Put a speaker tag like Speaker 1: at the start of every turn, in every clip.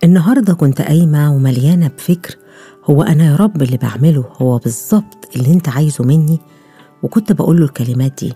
Speaker 1: النهاردة كنت قايمة ومليانة بفكر هو أنا يا رب اللي بعمله هو بالظبط اللي أنت عايزه مني وكنت بقول له الكلمات دي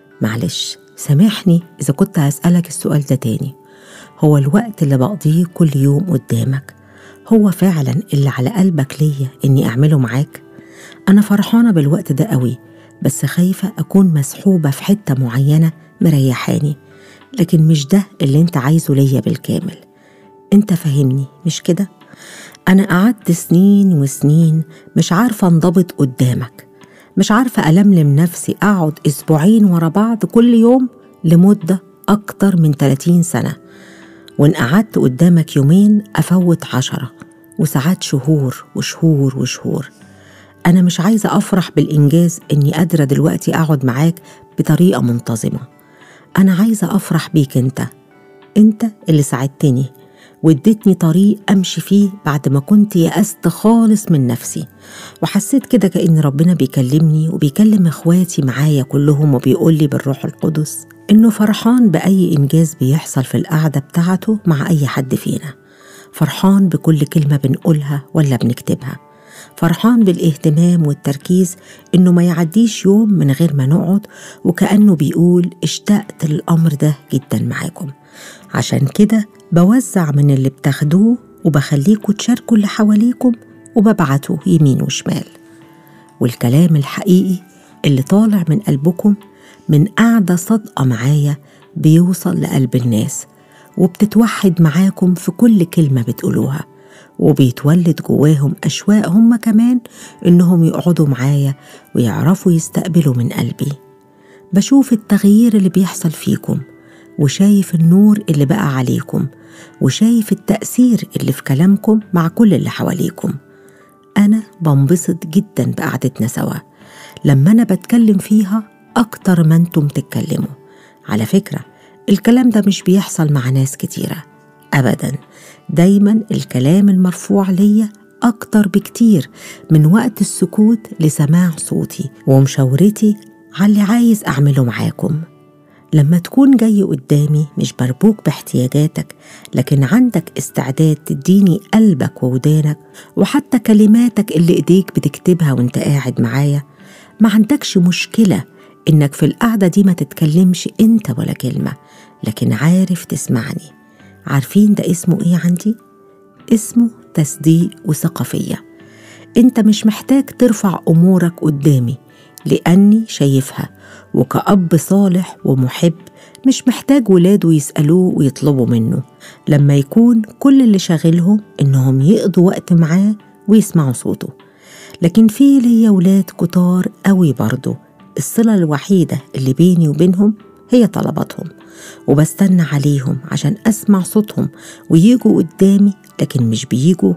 Speaker 1: معلش سامحني إذا كنت هسألك السؤال ده تاني هو الوقت اللي بقضيه كل يوم قدامك هو فعلا اللي على قلبك ليا إني أعمله معاك أنا فرحانة بالوقت ده قوي بس خايفة أكون مسحوبة في حتة معينة مريحاني لكن مش ده اللي أنت عايزه ليا بالكامل أنت فاهمني مش كده؟ أنا قعدت سنين وسنين مش عارفة انضبط قدامك مش عارفة ألملم نفسي أقعد أسبوعين ورا بعض كل يوم لمدة أكتر من 30 سنة وإن قعدت قدامك يومين أفوت عشرة وساعات شهور وشهور وشهور أنا مش عايزة أفرح بالإنجاز إني قادرة دلوقتي أقعد معاك بطريقة منتظمة أنا عايزة أفرح بيك أنت أنت اللي ساعدتني واديتني طريق أمشي فيه بعد ما كنت يأست خالص من نفسي وحسيت كده كأن ربنا بيكلمني وبيكلم إخواتي معايا كلهم وبيقولي بالروح القدس إنه فرحان بأي إنجاز بيحصل في القعدة بتاعته مع أي حد فينا فرحان بكل كلمة بنقولها ولا بنكتبها فرحان بالاهتمام والتركيز إنه ما يعديش يوم من غير ما نقعد وكأنه بيقول اشتقت للأمر ده جدا معاكم عشان كده بوزع من اللي بتاخدوه وبخليكوا تشاركوا اللي حواليكم وببعته يمين وشمال والكلام الحقيقي اللي طالع من قلبكم من قعدة صادقة معايا بيوصل لقلب الناس وبتتوحد معاكم في كل كلمة بتقولوها وبيتولد جواهم أشواق هم كمان إنهم يقعدوا معايا ويعرفوا يستقبلوا من قلبي بشوف التغيير اللي بيحصل فيكم وشايف النور اللي بقى عليكم وشايف التأثير اللي في كلامكم مع كل اللي حواليكم أنا بنبسط جدا بقعدتنا سوا لما أنا بتكلم فيها أكتر ما أنتم تتكلموا على فكرة الكلام ده مش بيحصل مع ناس كتيرة أبدا دايما الكلام المرفوع ليا أكتر بكتير من وقت السكوت لسماع صوتي ومشاورتي على اللي عايز أعمله معاكم لما تكون جاي قدامي مش مربوك باحتياجاتك لكن عندك استعداد تديني قلبك وودانك وحتى كلماتك اللي ايديك بتكتبها وانت قاعد معايا ما عندكش مشكلة انك في القعدة دي ما تتكلمش انت ولا كلمة لكن عارف تسمعني عارفين ده اسمه ايه عندي؟ اسمه تصديق وثقة فيا انت مش محتاج ترفع امورك قدامي لاني شايفها وكأب صالح ومحب مش محتاج ولاده يسألوه ويطلبوا منه لما يكون كل اللي شاغلهم إنهم يقضوا وقت معاه ويسمعوا صوته لكن في ليا ولاد كتار قوي برضه الصلة الوحيدة اللي بيني وبينهم هي طلباتهم وبستنى عليهم عشان أسمع صوتهم ويجوا قدامي لكن مش بيجوا